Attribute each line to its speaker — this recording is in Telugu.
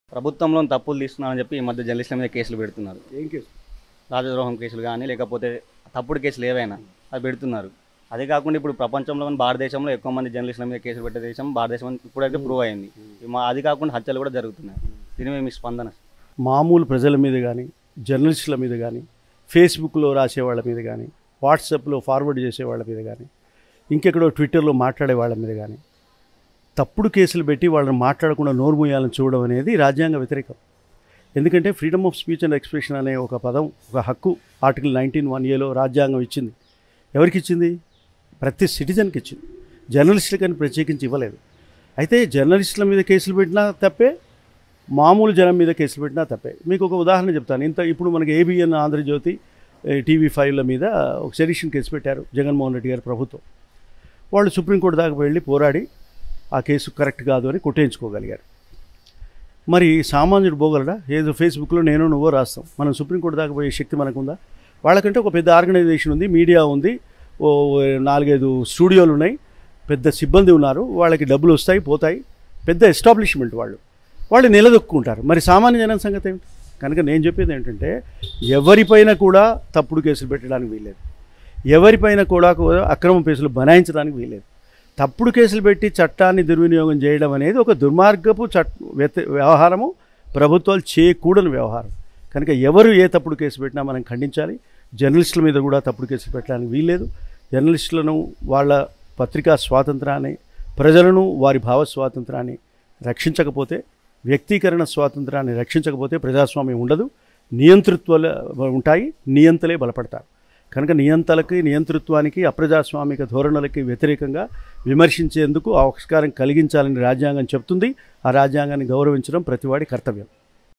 Speaker 1: ప్రభుత్వంలో తప్పులు తీస్తున్నారని చెప్పి ఈ మధ్య జర్నలిస్టుల మీద కేసులు పెడుతున్నారు
Speaker 2: ఏం కేసు
Speaker 1: రాజద్రోహం కేసులు కానీ లేకపోతే తప్పుడు కేసులు ఏవైనా అది పెడుతున్నారు అదే కాకుండా ఇప్పుడు ప్రపంచంలో కానీ భారతదేశంలో ఎక్కువ మంది జర్నలిస్టుల మీద కేసులు పెట్టే దేశం భారతదేశం అని ఇప్పుడైతే ప్రూవ్ అయింది మా అది కాకుండా హత్యలు కూడా జరుగుతున్నాయి దీని మీద మీ స్పందన
Speaker 2: మామూలు ప్రజల మీద కానీ జర్నలిస్టుల మీద కానీ ఫేస్బుక్లో రాసే వాళ్ళ మీద కానీ వాట్సాప్లో ఫార్వర్డ్ చేసే వాళ్ళ మీద కానీ ఇంకెక్కడో ట్విట్టర్లో మాట్లాడే వాళ్ళ మీద కానీ తప్పుడు కేసులు పెట్టి వాళ్ళని మాట్లాడకుండా నోరు మూయాలని చూడడం అనేది రాజ్యాంగ వ్యతిరేకం ఎందుకంటే freedom of speech and expression అనే ఒక పదం ఒక హక్కు ఆర్టికల్ నైన్టీన్ వన్ ఏలో రాజ్యాంగం ఇచ్చింది ఎవరికి ఇచ్చింది ప్రతి సిటిజన్కి ఇచ్చింది జర్నలిస్టులకని ప్రత్యేకించి ఇవ్వలేదు అయితే జర్నలిస్టుల మీద కేసులు పెట్టినా తప్పే మామూలు జనం మీద కేసులు పెట్టినా తప్పే మీకు ఒక ఉదాహరణ చెప్తాను ఇంత ఇప్పుడు మనకి ఏబిఎన్ ఆంధ్రజ్యోతి ఏ, టీవీ ఫైవ్ల మీద ఒక సెడిషన్ కేసు పెట్టారు జగన్మోహన్ రెడ్డి గారి ప్రభుత్వం వాళ్ళు సుప్రీంకోర్టు దాకా వెళ్ళి పోరాడి ఆ కేసు కరెక్ట్ కాదు అని కొట్టేయించుకోగలిగారు మరి సామాన్యుడు పోగలడా ఏదో ఫేస్బుక్లో నేను నువ్వో రాస్తాం మనం సుప్రీంకోర్టు దాకా పోయే శక్తి మనకుందా వాళ్ళకంటే ఒక పెద్ద ఆర్గనైజేషన్ ఉంది మీడియా ఉంది ఓ నాలుగైదు స్టూడియోలు ఉన్నాయి పెద్ద సిబ్బంది ఉన్నారు వాళ్ళకి డబ్బులు వస్తాయి పోతాయి పెద్ద ఎస్టాబ్లిష్మెంట్ వాళ్ళు వాళ్ళు నిలదొక్కుంటారు మరి సామాన్య జనం సంగతి ఏమిటి కనుక నేను చెప్పేది ఏంటంటే ఎవరిపైన కూడా తప్పుడు కేసులు పెట్టడానికి వీల్లేదు ఎవరిపైన కూడా కూడా అక్రమ కేసులు బనాయించడానికి వీల్లేదు తప్పుడు కేసులు పెట్టి చట్టాన్ని దుర్వినియోగం చేయడం అనేది ఒక దుర్మార్గపు చట్ వ్యత వ్యవహారము ప్రభుత్వాలు చేయకూడని వ్యవహారం కనుక ఎవరు ఏ తప్పుడు కేసు పెట్టినా మనం ఖండించాలి జర్నలిస్టుల మీద కూడా తప్పుడు కేసులు పెట్టడానికి వీల్లేదు జర్నలిస్టులను వాళ్ళ పత్రికా స్వాతంత్రాన్ని ప్రజలను వారి భావ స్వాతంత్రాన్ని రక్షించకపోతే వ్యక్తీకరణ స్వాతంత్రాన్ని రక్షించకపోతే ప్రజాస్వామ్యం ఉండదు నియంతృత్వాలు ఉంటాయి నియంతలే బలపడతారు కనుక నియంతలకి నియంతృత్వానికి అప్రజాస్వామిక ధోరణులకి వ్యతిరేకంగా విమర్శించేందుకు ఆవిష్కారం కలిగించాలని రాజ్యాంగం చెప్తుంది ఆ రాజ్యాంగాన్ని గౌరవించడం ప్రతివాడి కర్తవ్యం